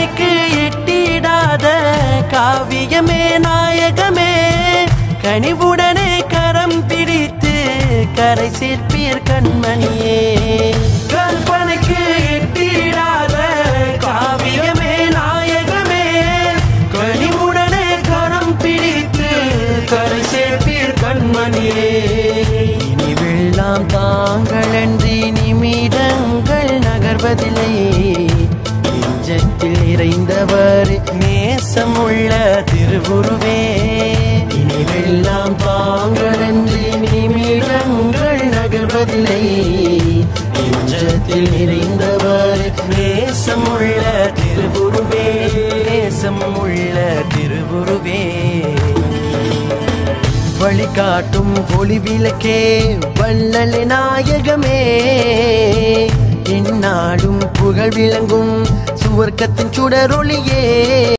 கற்பனைக்கு எட்டிடாத காவியமே நாயகமே கனிவுடனே கரம் பிடித்து கரை சேர்ப்பீர் கண்மணியே கற்பனைக்கு எட்டிடாத காவியமே நாயகமே கனிவுடனே கரம் பிடித்து கரை சேர்ப்பீர் கண்மணியே இனி வெள்ளம் தாங்களன்றி நிமிடங்கள் நகர்வதில்லை நெஞ்சத்தில் நிறைந்தவர் நேசமுள்ள திருவுருவே இனி வெள்ளம் தாங்களன்றி நிமிடங்கள் நகர்வதில்லை நெஞ்சத்தில் நிறைந்தவர் நேசமுள்ள திருவுருவே நேசமுள்ள திருவுருவே வழிகாட்டும் ஒளி விளக்கே வள்ளல் நாயகமே எந்நாடும் புகழ் விளங்கும் சுவர்க்கத்தின் சுடரொளியே